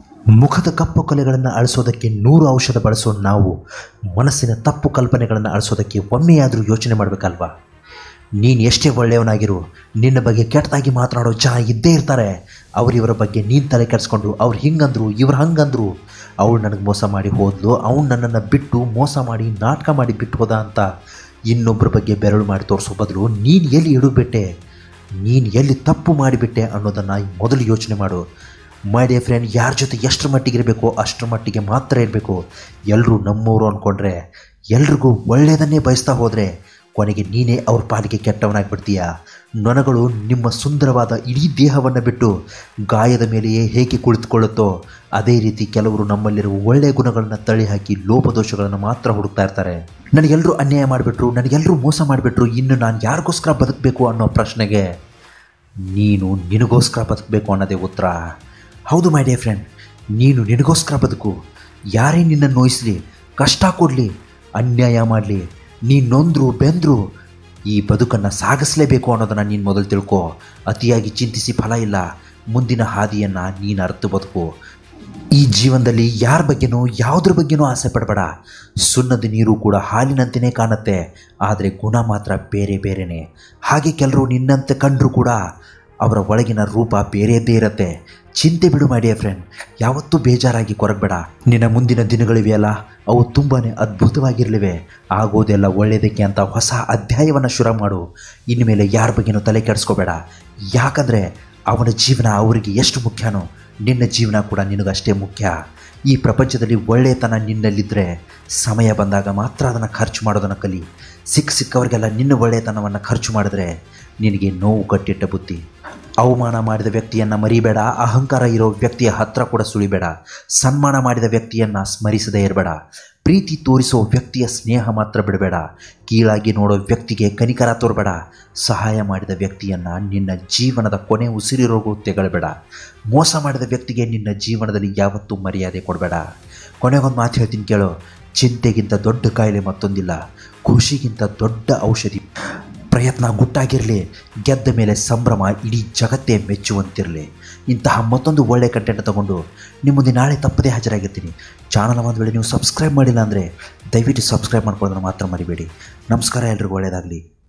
ಮುಖದ ಕಪ್ಪು ಕಲೆಗಳನ್ನು ಅಳಿಸೋದಕ್ಕೆ ನೂರು ಔಷಧ ಬಳಸೋ ನಾವು ಮನಸ್ಸಿನ ತಪ್ಪು ಕಲ್ಪನೆಗಳನ್ನು ಅಳಿಸೋದಕ್ಕೆ ಒಮ್ಮೆಯಾದರೂ ಯೋಚನೆ ಮಾಡಬೇಕಲ್ವಾ ನೀನು ಎಷ್ಟೇ ಒಳ್ಳೆಯವನಾಗಿರು ನಿನ್ನ ಬಗ್ಗೆ ಕೆಟ್ಟದಾಗಿ ಮಾತನಾಡೋ ಜನ ಇದ್ದೇ ಇರ್ತಾರೆ ಅವರಿವರ ಬಗ್ಗೆ ನೀನು ತಲೆ ಕೆಡಿಸ್ಕೊಂಡು ಅವ್ರು ಹಿಂಗಂದ್ರು ಇವ್ರು ಹಂಗಂದ್ರು ಅವಳು ನನಗೆ ಮೋಸ ಮಾಡಿ ಹೋದ್ಲು ಅವನು ನನ್ನನ್ನು ಬಿಟ್ಟು ಮೋಸ ಮಾಡಿ ನಾಟಕ ಮಾಡಿ ಬಿಟ್ಟು ಹೋದ ಅಂತ ಇನ್ನೊಬ್ಬರ ಬಗ್ಗೆ ಬೆರಳು ಮಾಡಿ ತೋರಿಸೋ ಬದಲು ನೀನು ಎಲ್ಲಿ ಇಡಬಿಟ್ಟೆ ನೀನು ಎಲ್ಲಿ ತಪ್ಪು ಮಾಡಿಬಿಟ್ಟೆ ಅನ್ನೋದನ್ನು ಮೊದಲು ಯೋಚನೆ ಮಾಡು ಮೈ ಡಿಯರ್ ಫ್ರೆಂಡ್ ಯಾರ ಜೊತೆ ಎಷ್ಟರ ಮಟ್ಟಿಗೆ ಇರಬೇಕೋ ಅಷ್ಟರ ಮಟ್ಟಿಗೆ ಮಾತ್ರ ಇರಬೇಕು ಎಲ್ಲರೂ ನಮ್ಮವರು ಅಂದ್ಕೊಂಡ್ರೆ ಎಲ್ರಿಗೂ ಒಳ್ಳೆಯದನ್ನೇ ಬಯಸ್ತಾ ಹೋದರೆ ಕೊನೆಗೆ ನೀನೇ ಅವ್ರ ಪಾಲಿಗೆ ಕೆಟ್ಟವನಾಗ್ಬಿಡ್ತೀಯ ನೊಣಗಳು ನಿಮ್ಮ ಸುಂದರವಾದ ಇಡೀ ದೇಹವನ್ನು ಬಿಟ್ಟು ಗಾಯದ ಮೇಲೆಯೇ ಹೇಗೆ ಕುಳಿತುಕೊಳ್ಳುತ್ತೋ ಅದೇ ರೀತಿ ಕೆಲವರು ನಮ್ಮಲ್ಲಿರುವ ಒಳ್ಳೆಯ ಗುಣಗಳನ್ನು ತಳ್ಳಿ ಹಾಕಿ ಲೋಪದೋಷಗಳನ್ನು ಮಾತ್ರ ಹುಡುಕ್ತಾ ಇರ್ತಾರೆ ನನಗೆಲ್ಲರೂ ಅನ್ಯಾಯ ಮಾಡಿಬಿಟ್ರು ನನಗೆಲ್ಲರೂ ಮೋಸ ಮಾಡಿಬಿಟ್ರು ಇನ್ನು ನಾನು ಯಾರಿಗೋಸ್ಕರ ಬದುಕಬೇಕು ಅನ್ನೋ ಪ್ರಶ್ನೆಗೆ ನೀನು ನಿನಗೋಸ್ಕರ ಬದುಕಬೇಕು ಅನ್ನೋದೇ ಉತ್ತರ ಹೌದು ಮೈ ಡಿಯರ್ ಫ್ರೆಂಡ್ ನೀನು ನಿನಗೋಸ್ಕರ ಬದುಕು ಯಾರೇ ನಿನ್ನನ್ನು ನೋಯಿಸಲಿ ಕಷ್ಟ ಕೊಡಲಿ ಅನ್ಯಾಯ ಮಾಡಲಿ ನೀನು ನೊಂದ್ರು ಬೆಂದ್ರು ಈ ಬದುಕನ್ನು ಸಾಗಿಸಲೇಬೇಕು ಅನ್ನೋದನ್ನು ನೀನು ಮೊದಲು ತಿಳ್ಕೊ ಅತಿಯಾಗಿ ಚಿಂತಿಸಿ ಫಲ ಇಲ್ಲ ಮುಂದಿನ ಹಾದಿಯನ್ನು ನೀನು ಅರ್ತು ಬದುಕು ಈ ಜೀವನದಲ್ಲಿ ಯಾರ ಬಗ್ಗೆನೂ ಯಾವುದ್ರ ಬಗ್ಗೆನೂ ಆಸೆ ಪಡಬೇಡ ಸುಣ್ಣದ ನೀರು ಕೂಡ ಹಾಲಿನಂತೆಯೇ ಕಾಣುತ್ತೆ ಆದರೆ ಗುಣ ಮಾತ್ರ ಬೇರೆ ಬೇರೆಯೇ ಹಾಗೆ ಕೆಲವರು ನಿನ್ನಂತೆ ಕಂಡರೂ ಕೂಡ ಅವರ ಒಳಗಿನ ರೂಪ ಬೇರೆಯದೇ ಇರುತ್ತೆ ಚಿಂತೆ ಬಿಡು ಮಾಡಿಯ ಫ್ರೆಂಡ್ ಯಾವತ್ತೂ ಬೇಜಾರಾಗಿ ಕೊರಗಬೇಡ ನಿನ್ನ ಮುಂದಿನ ದಿನಗಳಿವೆಯಲ್ಲ ಅವು ತುಂಬಾ ಅದ್ಭುತವಾಗಿರಲಿವೆ ಆಗೋದೆಲ್ಲ ಒಳ್ಳೆಯದಕ್ಕೆ ಅಂತ ಹೊಸ ಅಧ್ಯಾಯವನ್ನು ಶುರು ಮಾಡು ಇನ್ಮೇಲೆ ಯಾರ ಬಗ್ಗೆನೂ ತಲೆ ಕೆಡಿಸ್ಕೋಬೇಡ ಯಾಕಂದರೆ ಅವನ ಜೀವನ ಅವರಿಗೆ ಎಷ್ಟು ಮುಖ್ಯನೋ ನಿನ್ನ ಜೀವನ ಕೂಡ ನಿನಗಷ್ಟೇ ಮುಖ್ಯ ಈ ಪ್ರಪಂಚದಲ್ಲಿ ಒಳ್ಳೆಯತನ ನಿನ್ನಲ್ಲಿದ್ದರೆ ಸಮಯ ಬಂದಾಗ ಮಾತ್ರ ಅದನ್ನು ಖರ್ಚು ಮಾಡೋದನ್ನು ಕಲಿ ಸಿಕ್ಕ ಸಿಕ್ಕವರಿಗೆಲ್ಲ ನಿನ್ನ ಒಳ್ಳೆಯತನವನ್ನು ಖರ್ಚು ಮಾಡಿದ್ರೆ ನಿನಗೆ ನೋವು ಕಟ್ಟಿಟ್ಟ ಬುದ್ಧಿ ಅವಮಾನ ಮಾಡಿದ ವ್ಯಕ್ತಿಯನ್ನು ಮರಿಬೇಡ ಅಹಂಕಾರ ಇರೋ ವ್ಯಕ್ತಿಯ ಹತ್ರ ಕೂಡ ಸುಳಿಬೇಡ ಸನ್ಮಾನ ಮಾಡಿದ ವ್ಯಕ್ತಿಯನ್ನು ಸ್ಮರಿಸದೇ ಇರಬೇಡ ಪ್ರೀತಿ ತೋರಿಸೋ ವ್ಯಕ್ತಿಯ ಸ್ನೇಹ ಮಾತ್ರ ಬಿಡಬೇಡ ಕೀಳಾಗಿ ನೋಡೋ ವ್ಯಕ್ತಿಗೆ ಕನಿಕರ ತೋರಬೇಡ ಸಹಾಯ ಮಾಡಿದ ವ್ಯಕ್ತಿಯನ್ನು ನಿನ್ನ ಜೀವನದ ಕೊನೆ ಉಸಿರಿರೋಗೂ ತೆಗಳಬೇಡ ಮೋಸ ಮಾಡಿದ ವ್ಯಕ್ತಿಗೆ ನಿನ್ನ ಜೀವನದಲ್ಲಿ ಯಾವತ್ತೂ ಮರ್ಯಾದೆ ಕೊಡಬೇಡ ಕೊನೆಗೊಂದು ಮಾತು ಹೇಳ್ತೀನಿ ಕೇಳು ಚಿಂತೆಗಿಂತ ದೊಡ್ಡ ಕಾಯಿಲೆ ಮತ್ತೊಂದಿಲ್ಲ ಖುಷಿಗಿಂತ ದೊಡ್ಡ ಔಷಧಿ ಪ್ರಯತ್ನ ಗುಟ್ಟಾಗಿರಲಿ ಗೆದ್ದ ಮೇಲೆ ಸಂಭ್ರಮ ಇಡೀ ಜಗತ್ತೇ ಮೆಚ್ಚುವಂತಿರಲಿ ಇಂತಹ ಮತ್ತೊಂದು ಒಳ್ಳೆಯ ಕಂಟೆಂಟ್ ತಗೊಂಡು ನಿಮ್ಮ ಮುಂದೆ ನಾಳೆ ತಪ್ಪದೇ ಹಾಜರಾಗಿರ್ತೀನಿ ಚಾನಲ್ ಒಂದು ವೇಳೆ ನೀವು ಸಬ್ಸ್ಕ್ರೈಬ್ ಮಾಡಿಲ್ಲ ಅಂದರೆ ದಯವಿಟ್ಟು ಸಬ್ಸ್ಕ್ರೈಬ್ ಮಾಡ್ಕೊಳ್ಳೋದನ್ನು ಮಾತ್ರ ಮರಿಬೇಡಿ ನಮಸ್ಕಾರ ಎಲ್ರಿಗೂ ಒಳ್ಳೆಯದಾಗಲಿ